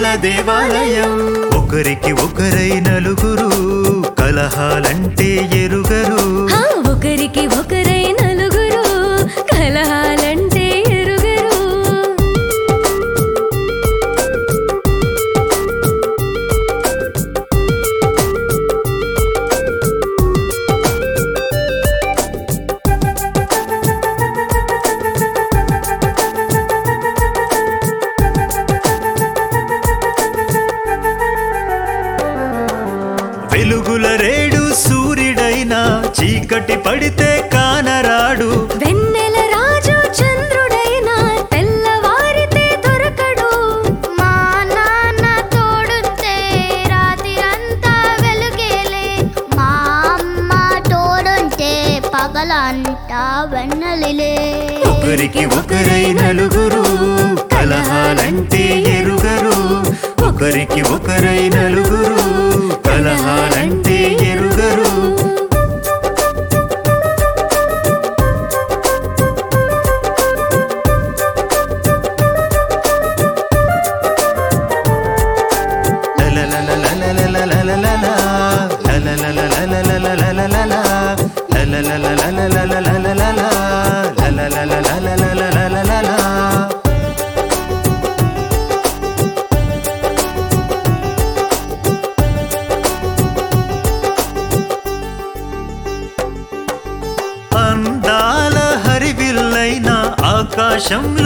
దేవాలయం ఒకరికి ఒకరై నలుగురు కలహాలంటే ఎరుగరు హా, ఒకరికి ఒకరై నలుగురు కలహాలంటే ఎరుగరు వెలుగుల రేడు సూర్యుడైనా చీకటి పడితే కానరాడు వెన్నెల రాజు చంద్రుడైనా తెల్లవారితే దొరకడు మా నాన్న తోడుంటే రాత్రిరంతా వెలుగేలే మా అమ్మ తోడుంటే పగలంతా వెన్నలిలే ఒకరికి ఒకరై నలుగురు కలహాలంటే ఎరుగరు ఒకరికి ఒకరై నలుగురు కలహాలంటే ఎరుగరు అందాల హరివిల్లైన ఆకాశంలో